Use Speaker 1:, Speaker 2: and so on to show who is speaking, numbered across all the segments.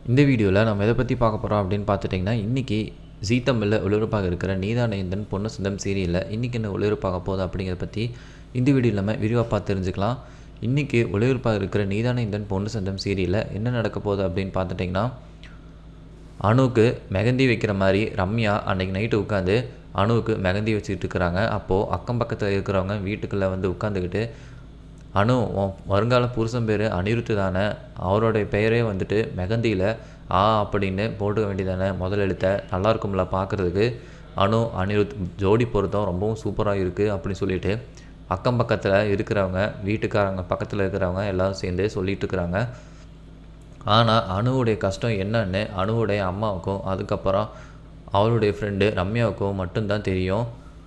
Speaker 1: இந்த வீடியோவில் நம்ம எதை பற்றி பார்க்க போகிறோம் அப்படின்னு பார்த்துட்டிங்கன்னா இன்றைக்கி ஜீ தமிழில் ஒளிபரப்பாக இருக்கிற நீதானேந்தன் பொண்ணு சொந்தம் சீரியலில் இன்றைக்கி என்ன ஒளிபரப்பாக போகுது அப்படிங்கிறத பற்றி இந்த வீடியோவில் நம்ம விரிவாக பார்த்து தெரிஞ்சுக்கலாம் இன்றைக்கி ஒளிபரப்பாக இருக்கிற நீதானேந்தன் பொண்ணு சொந்தம் சீரியலில் என்ன நடக்க போகுது அப்படின்னு பார்த்துட்டிங்கன்னா அணுவுக்கு மெகந்தி வைக்கிற மாதிரி ரம்யா அன்னைக்கு நைட்டு உட்காந்து அணுவுக்கு மெகந்தி வச்சுக்கிட்டு இருக்கிறாங்க அப்போது அக்கம் பக்கத்தில் இருக்கிறவங்க வீட்டுக்குள்ளே வந்து உட்காந்துக்கிட்டு அனு உன் வருங்கால புருஷன் பேர் அனிருத்து தானே அவருடைய பெயரே வந்துட்டு மெகந்தியில் ஆ அப்படின்னு போட்டுக்க வேண்டியதானே முதல் எழுத்த நல்லா இருக்கும்ல பார்க்குறதுக்கு அனு அனிருத் ஜோடி பொருத்தம் ரொம்பவும் சூப்பராக இருக்குது அப்படின்னு சொல்லிட்டு அக்கம் பக்கத்தில் இருக்கிறவங்க வீட்டுக்காரங்க பக்கத்தில் இருக்கிறவங்க எல்லாரும் சேர்ந்து சொல்லிட்டு இருக்கிறாங்க ஆனால் அணுவுடைய கஷ்டம் என்னன்னு அணுவுடைய அம்மாவுக்கும் அதுக்கப்புறம் அவளுடைய ஃப்ரெண்டு ரம்யாவுக்கும் மட்டும்தான் தெரியும்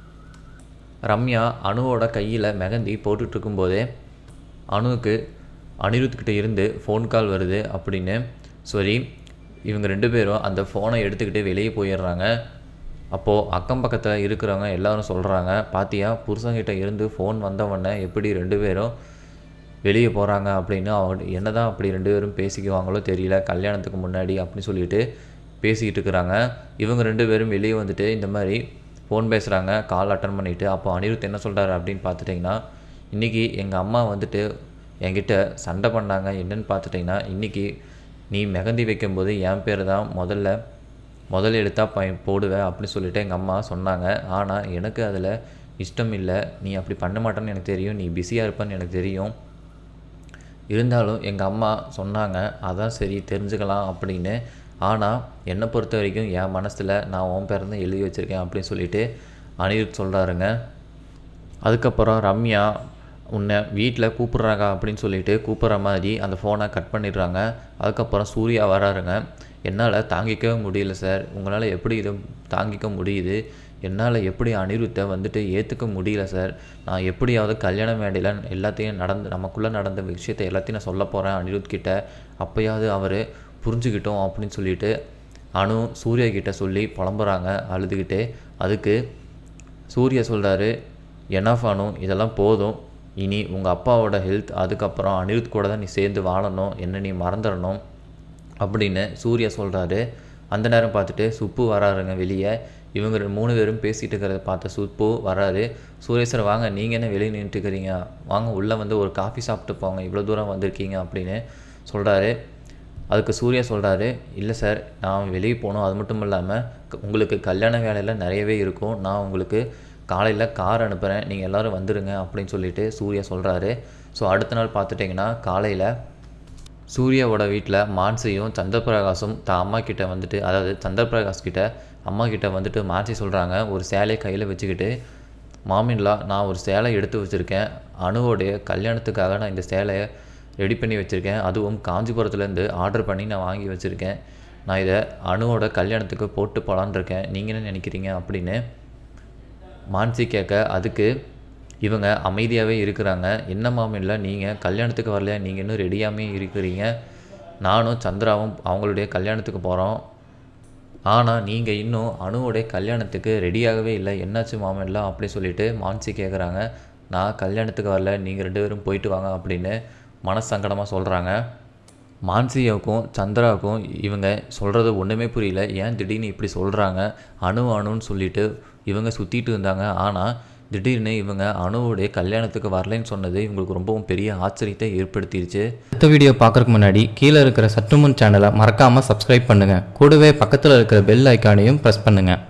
Speaker 1: ரம்யா அணுவோட கையில் மெகந்தி போட்டுட்டு இருக்கும்போதே அணுவுக்கு அனிருத்கிட்ட இருந்து ஃபோன் கால் வருது அப்படின்னு சொல்லி இவங்க ரெண்டு பேரும் அந்த ஃபோனை எடுத்துக்கிட்டு வெளியே போயிடுறாங்க அப்போது அக்கம் பக்கத்தில் இருக்கிறவங்க எல்லாரும் சொல்கிறாங்க பாத்தியா புருஷங்கிட்ட இருந்து ஃபோன் வந்தவொடனே எப்படி ரெண்டு பேரும் வெளியே போகிறாங்க அப்படின்னு அவங்க என்ன தான் அப்படி ரெண்டு பேரும் பேசிக்குவாங்களோ தெரியல கல்யாணத்துக்கு முன்னாடி அப்படின்னு சொல்லிட்டு பேசிக்கிட்டு இருக்கிறாங்க இவங்க ரெண்டு பேரும் வெளியே வந்துட்டு இந்த மாதிரி ஃபோன் பேசுகிறாங்க கால் அட்டன் பண்ணிவிட்டு அப்போ அனிருத் என்ன சொல்கிறாரு அப்படின்னு பார்த்துட்டிங்கன்னா இன்றைக்கி எங்கள் அம்மா வந்துட்டு என்கிட்ட சண்டை பண்ணாங்க என்னன்னு பார்த்துட்டிங்கன்னா இன்றைக்கி நீ மெகந்தி வைக்கும்போது என் பேர் தான் முதல்ல முதல் எழுத்தாக ப போடுவேன் அப்படின்னு சொல்லிட்டு எங்கள் அம்மா சொன்னாங்க ஆனால் எனக்கு அதில் இஷ்டம் இல்லை நீ அப்படி பண்ண மாட்டேன்னு எனக்கு தெரியும் நீ பிஸியாக இருப்பேன்னு எனக்கு தெரியும் இருந்தாலும் எங்கள் அம்மா சொன்னாங்க அதான் சரி தெரிஞ்சுக்கலாம் அப்படின்னு ஆனால் என்னை பொறுத்த வரைக்கும் என் மனசில் நான் உன் பேர் தான் எழுதி வச்சுருக்கேன் அப்படின்னு சொல்லிட்டு அனிருத் சொல்கிறாருங்க அதுக்கப்புறம் ரம்யா உன்னை வீட்டில் கூப்பிட்றாங்க அப்படின்னு சொல்லிட்டு கூப்பிட்ற மாதிரி அந்த ஃபோனை கட் பண்ணிடுறாங்க அதுக்கப்புறம் சூர்யா வராருங்க என்னால் தாங்கிக்கவே முடியல சார் உங்களால் எப்படி இதை தாங்கிக்க முடியுது என்னால் எப்படி அனிருத்தை வந்துட்டு ஏற்றுக்க முடியல சார் நான் எப்படியாவது கல்யாண மேடையில் எல்லாத்தையும் நடந்து நமக்குள்ளே நடந்த விஷயத்தை எல்லாத்தையும் நான் சொல்ல போகிறேன் அனிருத் கிட்ட அப்போயாவது அவர் புரிஞ்சுக்கிட்டோம் அப்படின்னு சொல்லிட்டு அனு சூர்யா கிட்ட சொல்லி புலம்புறாங்க அழுதுகிட்டே அதுக்கு சூர்யா சொல்கிறாரு எனஃப் அனு இதெல்லாம் போதும் இனி உங்கள் அப்பாவோட ஹெல்த் அதுக்கப்புறம் அனிருத் கூட தான் நீ சேர்ந்து வாழணும் என்ன நீ மறந்துடணும் அப்படின்னு சூர்யா சொல்கிறாரு அந்த நேரம் பார்த்துட்டு சுப்பு வராருங்க வெளியே இவங்க ரெண்டு மூணு பேரும் பேசிகிட்டு இருக்கிறத பார்த்த சுப்பு வராரு சூரியேஸ்வர் வாங்க நீங்கள் என்ன வெளியே நின்றுட்டுக்கிறீங்க வாங்க உள்ளே வந்து ஒரு காஃபி சாப்பிட்டு போங்க இவ்வளோ தூரம் வந்திருக்கீங்க அப்படின்னு சொல்கிறாரு அதுக்கு சூர்யா சொல்கிறாரு இல்லை சார் நான் வெளியே போகணும் அது மட்டும் இல்லாமல் உங்களுக்கு கல்யாண வேலையில் நிறையவே இருக்கும் நான் உங்களுக்கு காலையில் கார் அனுப்புகிறேன் நீங்கள் எல்லோரும் வந்துடுங்க அப்படின்னு சொல்லிட்டு சூர்யா சொல்கிறாரு ஸோ அடுத்த நாள் பார்த்துட்டிங்கன்னா காலையில் சூர்யாவோட வீட்டில் மான்சியும் சந்திரபிரகாசும் தான் அம்மா கிட்ட வந்துட்டு அதாவது சந்திரபிரகாஷ் கிட்ட அம்மா கிட்ட வந்துட்டு மான்சி சொல்கிறாங்க ஒரு சேலையை கையில் வச்சுக்கிட்டு மாமின்லா நான் ஒரு சேலை எடுத்து வச்சுருக்கேன் அணுவோடைய கல்யாணத்துக்காக நான் இந்த சேலையை ரெடி பண்ணி வச்சுருக்கேன் அதுவும் காஞ்சிபுரத்துலேருந்து ஆர்டர் பண்ணி நான் வாங்கி வச்சுருக்கேன் நான் இதை அணுவோட கல்யாணத்துக்கு போட்டு போகலான் இருக்கேன் நீங்கள் என்ன நினைக்கிறீங்க அப்படின்னு மான்சி கேட்க அதுக்கு இவங்க அமைதியாகவே இருக்கிறாங்க என்ன மாமில்ல நீங்கள் கல்யாணத்துக்கு வரலையா நீங்கள் இன்னும் ரெடியாகவே இருக்கிறீங்க நானும் சந்திராவும் அவங்களுடைய கல்யாணத்துக்கு போகிறோம் ஆனால் நீங்கள் இன்னும் அணுவுடைய கல்யாணத்துக்கு ரெடியாகவே இல்லை என்னாச்சு மாமில்ல அப்படி சொல்லிட்டு மான்சி கேட்குறாங்க நான் கல்யாணத்துக்கு வரல நீங்கள் ரெண்டு பேரும் போயிட்டு வாங்க அப்படின்னு மனசங்கடமாக சொல்கிறாங்க மான்சியாவுக்கும் சந்திராவுக்கும் இவங்க சொல்கிறது ஒன்றுமே புரியல ஏன் திடீர்னு இப்படி சொல்கிறாங்க அணு அணுன்னு சொல்லிட்டு இவங்க சுற்றிட்டு இருந்தாங்க ஆனால் திடீர்னு இவங்க அணுவுடைய கல்யாணத்துக்கு வரலைன்னு சொன்னது இவங்களுக்கு ரொம்பவும் பெரிய ஆச்சரியத்தை ஏற்படுத்திடுச்சு
Speaker 2: அடுத்த வீடியோ பார்க்குறதுக்கு முன்னாடி கீழே இருக்கிற சற்றுமுன் சேனலை மறக்காமல் சப்ஸ்கிரைப் பண்ணுங்கள் கூடவே பக்கத்தில் இருக்கிற பெல் ஐக்கானையும் ப்ரெஸ் பண்ணுங்கள்